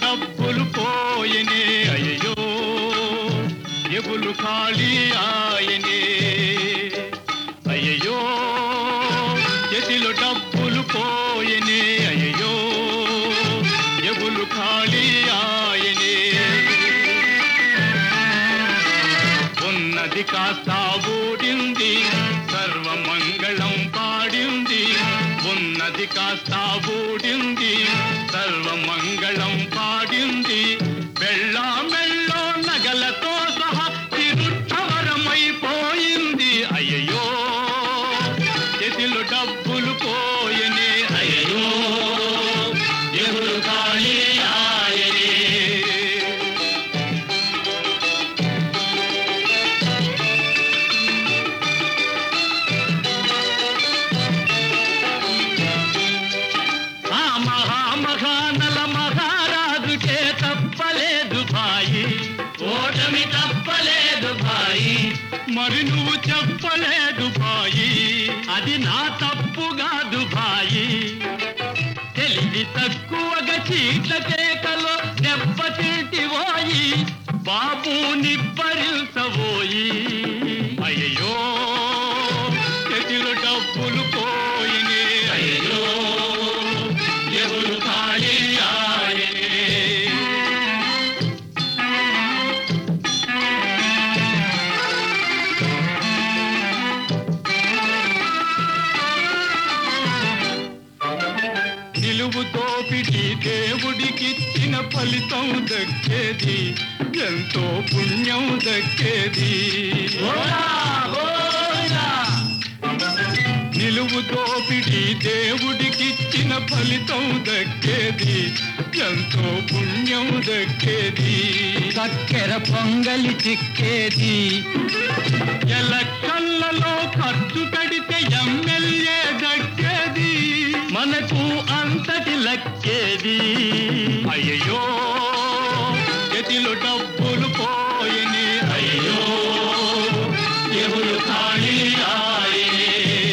డబ్బులు పోయనే అయ్యో ఎగులు ఖాళీ ఆయనే అయ్యో చేతిలో డబ్బులు పోయనే అయ్యో ఎగులు ఖాళీ ఆయనే ఉన్నది కాస్త ఊడింది సర్వమంగళం పాడింది ఉన్నది కాస్త ఊడింది సర్వమంగళం పాడింది వెళ్ళా మెళ్ళో నగలతో సహా తిరుక్షవరమైపోయింది అయ్యయ్యో చేతిలో డబ్బులు పోయనే అయ్యయ్యో ఎవరు ఖాళీ ఆయనే ఆ మహామహానల మహారాజుకే తప్పలేదు భాయి ఓటమి తప్పలేదు భాయి మరి నువ్వు చెప్పలేదు భాయి అది నా తప్పు కాదు భాయి తెలివి తక్కువగా చీట్ల కేకలో దెబ్బతింటివోయి బాబు నిప్పరిల్సబోయి అయ్యో చేతిలో డబ్బులు పోయినే అయ్యో ఎవరు ఖాళీ ఆయనే నిలువు తోపిడి దేవుడికిచ్చిన ఫలితం దక్కేది ఎంతో పుణ్యం దక్కేది నిలువు దోపిడి దేవుడికిచ్చిన ఫలితం దక్కేది ఎంతో పుణ్యం దక్కేది చక్కెర పొంగలి చిక్కేది ఎలక్షన్లలో ఖర్చు కడితే ఎమ్మెల్యే దక్కేది మనకు అంతటి లక్కేది అయ్యో గతిలో డబ్బులు పోయని అయ్యో ఎవరు ఖాళీ ఆయనే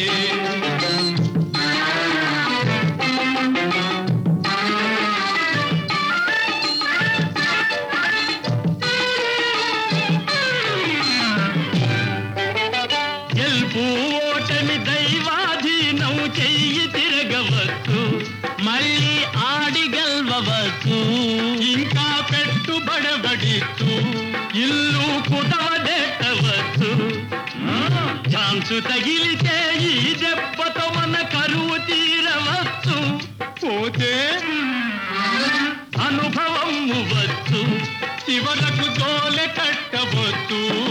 గెలుపు ఓటమి దైవాధీనం చెయ్యి తిరగవచ్చు మళ్ళీ ఆడి గెలవచ్చు ఇంకా పెట్టుబడబడిచ్చు ఇల్లు కుదవదెట్టవచ్చు ఛాన్సు తగిలితే ఈ దెబ్బతో మన కరువు తీరవచ్చు పోతే అనుభవం వచ్చు చివరకు జోలె కట్టవచ్చు